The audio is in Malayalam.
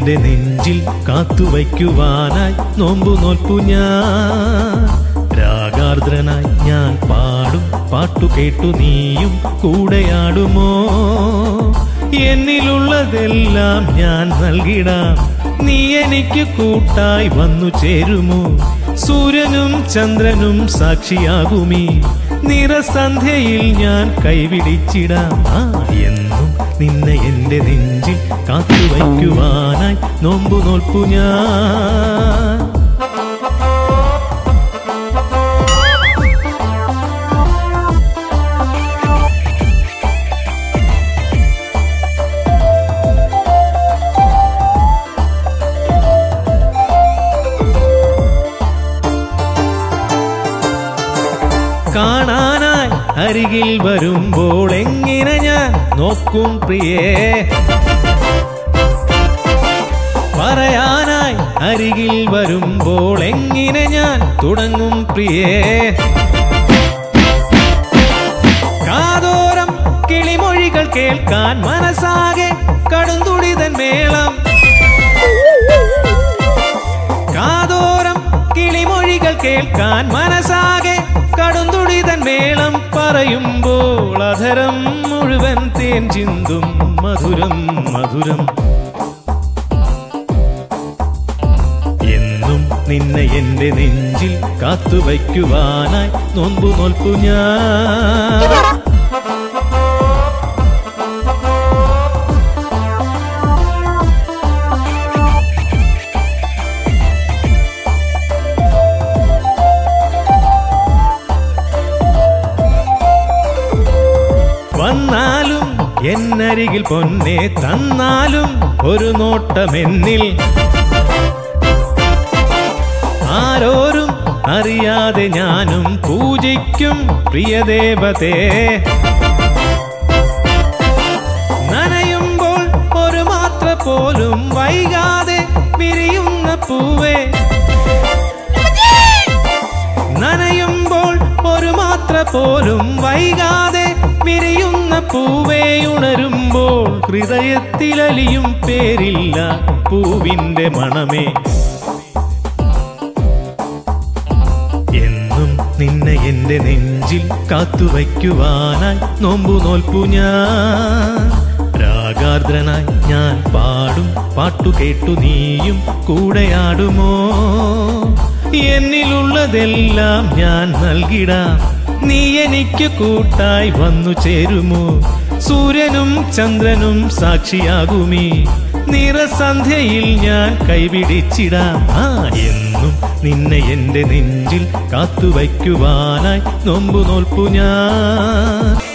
എന്റെ നെഞ്ചിൽ കാത്തുവയ്ക്കുവാനായി നോമ്പു നോൽപ്പു ഞാൻ രാഗാർദ്രനായി ഞാൻ പാടും പാട്ടു കേട്ടു നീയും കൂടെയാടുമോ എന്നിലുള്ളതെല്ലാം ഞാൻ നൽകിടാം നീ എനിക്ക് കൂട്ടായി വന്നു ചേരുമോ സൂര്യനും ചന്ദ്രനും സാക്ഷിയാകുമീ നിറസന്ധ്യയിൽ ഞാൻ കൈവിടിച്ചിടാം ആ എന്നും നിന്നെ എന്റെ നെഞ്ചിൽ കാത്തുവയ്ക്കുവാനായി നോമ്പു നോൽപ്പു ഞാൻ കാണാനായി അരികിൽ വരുമ്പോൾ എങ്ങനെ ഞാൻ നോക്കും പ്രിയേ പറയാനായി അരികിൽ വരുമ്പോൾ എങ്ങനെ ഞാൻ തുടങ്ങും പ്രിയേ കാതോരം കിളിമൊഴികൾ കേൾക്കാൻ മനസ്സാകെ കടുന്തുടിതൻ മേളം കാതോരം കിളിമൊഴികൾ കേൾക്കാൻ മനസ്സാകെ കടുന്തുടിതൻ മേളം പറയുമ്പോൾ അധരം മുഴുവൻ തേൻ ചിന്തും മധുരം മധുരം എന്നും നിന്നെ എന്റെ നെഞ്ചിൽ കാത്തുവയ്ക്കുവാനായി നോമ്പു നോൽപ്പു ഞാൻ വന്നാലും എന്നരികിൽ പൊന്നെ തന്നാലും ഒരു നോട്ടമെന്നിൽ ആരോരും അറിയാതെ ഞാനും പൂജിക്കും പ്രിയദേവതേ നനയുമ്പോൾ ഒരു മാത്ര പോലും വൈകാതെ വിരിയുന്ന പൂവേ നനയുമ്പോൾ ഒരു മാത്ര പോലും വൈകാതെ വിരിയുന്ന പൂവേ ഉണരുമ്പോൾ ഹൃദയത്തിലലിയും പേരില്ല പൂവിന്റെ മണമേ എന്നും നിന്നെ എന്റെ നെഞ്ചിൽ കാത്തുവയ്ക്കുവാനായി നോമ്പു നോൽപ്പു ഞാൻ രാഗാർദ്രനായി ഞാൻ പാടും പാട്ടു കേട്ടു നീയും കൂടെയാടുമോ എന്നിലുള്ളതെല്ലാം ഞാൻ നൽകിടാം നീ എനിക്ക് കൂട്ടായി വന്നു ചേരുമോ സൂര്യനും ചന്ദ്രനും സാക്ഷിയാകുമീ നിറസന്ധ്യയിൽ ഞാൻ കൈപിടിച്ചിടാം ആ എന്നും നിന്നെ എന്റെ നെഞ്ചിൽ കാത്തുവയ്ക്കുവാനായി നോമ്പു നോൽപ്പു ഞാൻ